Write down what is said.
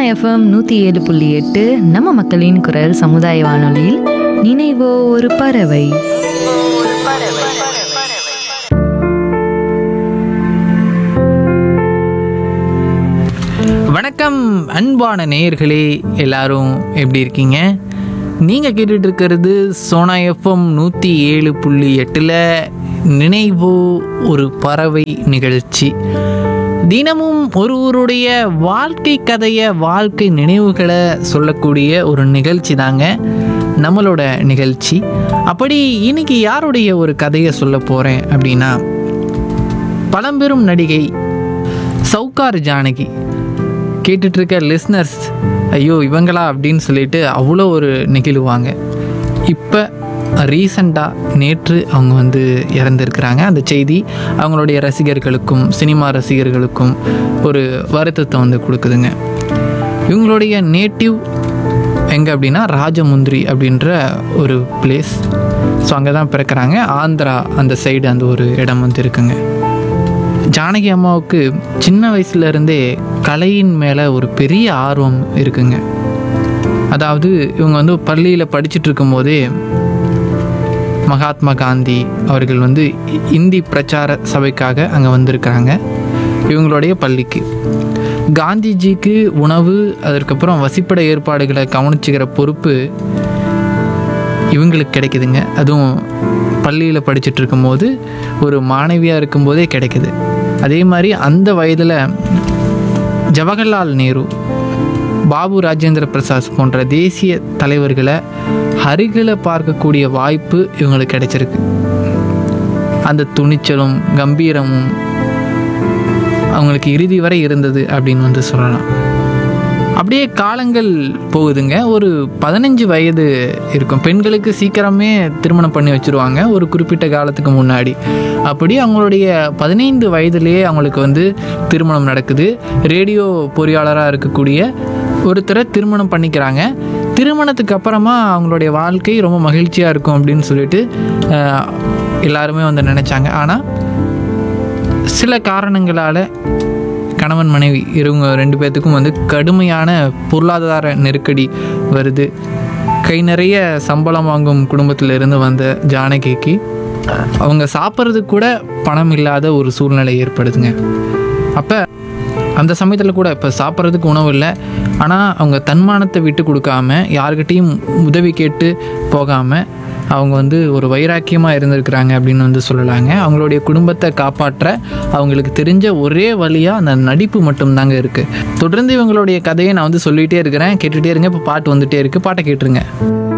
FM நூற்றி ஏழு புள்ளி எட்டு நம்ம மக்களின் குரல் சமுதாய வானொலியில் நினைவோ ஒரு பறவை வணக்கம் அன்பான நேயர்களே எல்லாரும் எப்படி இருக்கீங்க நீங்கள் கேட்டுட்டு இருக்கிறது சோனா எஃப்எம் நூற்றி ஏழு புள்ளி எட்டில் நினைவோ ஒரு பறவை நிகழ்ச்சி தினமும் ஒருவருடைய வாழ்க்கை கதையை வாழ்க்கை நினைவுகளை சொல்லக்கூடிய ஒரு நிகழ்ச்சி தாங்க நம்மளோட நிகழ்ச்சி அப்படி இன்னைக்கு யாருடைய ஒரு கதையை சொல்ல போகிறேன் அப்படின்னா பழம்பெரும் நடிகை சவுகார் ஜானகி கேட்டுட்டு இருக்க லிஸ்னர்ஸ் ஐயோ இவங்களா அப்படின்னு சொல்லிட்டு அவ்வளோ ஒரு நெகிழுவாங்க இப்போ ரீசண்டாக நேற்று அவங்க வந்து இறந்துருக்கிறாங்க அந்த செய்தி அவங்களுடைய ரசிகர்களுக்கும் சினிமா ரசிகர்களுக்கும் ஒரு வருத்தத்தை வந்து கொடுக்குதுங்க இவங்களுடைய நேட்டிவ் எங்கே அப்படின்னா ராஜமுந்திரி அப்படின்ற ஒரு பிளேஸ் ஸோ அங்கே தான் பிறக்கிறாங்க ஆந்திரா அந்த சைடு அந்த ஒரு இடம் வந்து இருக்குங்க ஜானகி அம்மாவுக்கு சின்ன வயசுல இருந்தே கலையின் மேலே ஒரு பெரிய ஆர்வம் இருக்குங்க அதாவது இவங்க வந்து பள்ளியில் படிச்சுட்டு இருக்கும்போதே மகாத்மா காந்தி அவர்கள் வந்து இ- இந்தி பிரச்சார சபைக்காக அங்கே வந்திருக்காங்க இவங்களுடைய பள்ளிக்கு காந்திஜிக்கு உணவு அதற்கப்புறம் வசிப்பிட ஏற்பாடுகளை கவனிச்சுக்கிற பொறுப்பு இவங்களுக்கு கிடைக்குதுங்க அதுவும் பள்ளியில் படிச்சுட்டு இருக்கும்போது ஒரு மாணவியாக இருக்கும்போதே கிடைக்குது அதே மாதிரி அந்த வயதில் ஜவஹர்லால் நேரு பாபு ராஜேந்திர பிரசாத் போன்ற தேசிய தலைவர்களை அருகில் பார்க்கக்கூடிய வாய்ப்பு இவங்களுக்கு கிடைச்சிருக்கு அந்த துணிச்சலும் கம்பீரமும் அவங்களுக்கு இறுதி வரை இருந்தது அப்படின்னு வந்து சொல்லலாம் அப்படியே காலங்கள் போகுதுங்க ஒரு பதினஞ்சு வயது இருக்கும் பெண்களுக்கு சீக்கிரமே திருமணம் பண்ணி வச்சுருவாங்க ஒரு குறிப்பிட்ட காலத்துக்கு முன்னாடி அப்படி அவங்களுடைய பதினைந்து வயதிலேயே அவங்களுக்கு வந்து திருமணம் நடக்குது ரேடியோ பொறியாளராக இருக்கக்கூடிய ஒருத்தரை திருமணம் பண்ணிக்கிறாங்க திருமணத்துக்கு அப்புறமா அவங்களுடைய வாழ்க்கை ரொம்ப மகிழ்ச்சியாக இருக்கும் அப்படின்னு சொல்லிட்டு ஆஹ், எல்லாருமே வந்து நினச்சாங்க ஆனால் சில காரணங்களால் கணவன் மனைவி இவங்க ரெண்டு பேர்த்துக்கும் வந்து கடுமையான பொருளாதார நெருக்கடி வருது கை நிறைய சம்பளம் வாங்கும் குடும்பத்தில் இருந்து வந்த ஜானகிக்கு அவங்க சாப்பிட்றதுக்கு கூட பணம் இல்லாத ஒரு சூழ்நிலை ஏற்படுதுங்க அப்போ அந்த சமயத்தில் கூட இப்போ சாப்பிட்றதுக்கு உணவு இல்லை ஆனால் அவங்க தன்மானத்தை விட்டு கொடுக்காம யார்கிட்டேயும் உதவி கேட்டு போகாமல் அவங்க வந்து ஒரு வைராக்கியமாக இருந்திருக்கிறாங்க அப்படின்னு வந்து சொல்லலாங்க அவங்களுடைய குடும்பத்தை காப்பாற்ற அவங்களுக்கு தெரிஞ்ச ஒரே வழியாக அந்த நடிப்பு மட்டும்தாங்க இருக்குது தொடர்ந்து இவங்களுடைய கதையை நான் வந்து சொல்லிகிட்டே இருக்கிறேன் கேட்டுகிட்டே இருங்க இப்போ பாட்டு வந்துட்டே இருக்குது பாட்டை கேட்டுருங்க